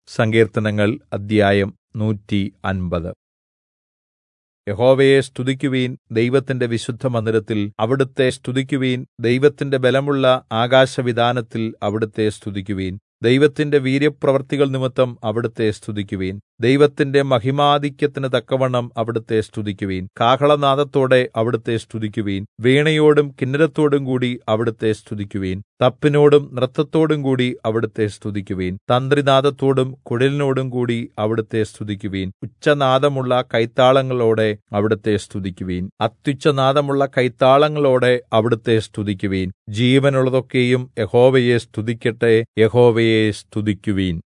സങ്കീർത്തനങ്ങൾ അദ്ധ്യായം നൂറ്റി അൻപത് യഹോവയെ സ്തുതിക്കുവിൻ ദൈവത്തിന്റെ വിശുദ്ധമന്ദിരത്തിൽ അവിടുത്തെ സ്തുതിക്കുവിൻ ദൈവത്തിന്റെ ബലമുള്ള ആകാശവിതാനത്തിൽ അവിടുത്തെ സ്തുതിക്കുവിൻ ദൈവത്തിന്റെ വീര്യപ്രവൃത്തികൾ നിമിത്തം അവിടുത്തെ സ്തുതിക്കുവിൻ ദൈവത്തിന്റെ മഹിമാധിക്യത്തിന് തക്കവണ്ണം അവിടുത്തെ സ്തുതിക്കുവിൻ കാഹളനാദത്തോടെ അവിടുത്തെ സ്തുതിക്കുവിൻ വീണയോടും കിന്നരത്തോടും കൂടി അവിടുത്തെ സ്തുതിക്കുവിൻ തപ്പിനോടും നൃത്തത്തോടും കൂടി അവിടുത്തെ സ്തുതിക്കുവിൻ തന്ത്രിനാദത്തോടും കുഴലിനോടും കൂടി അവിടുത്തെ സ്തുതിക്കുവിൻ ഉച്ചനാദമുള്ള കൈത്താളങ്ങളോടെ അവിടുത്തെ സ്തുതിക്കുവിൻ അത്യുച്ചനാദമുള്ള കൈത്താളങ്ങളോടെ അവിടുത്തെ സ്തുതിക്കുവിൻ ജീവനുള്ളതൊക്കെയും യഹോവയെ സ്തുതിക്കട്ടെ യഹോവയെ സ്തുതിക്കുവിൻ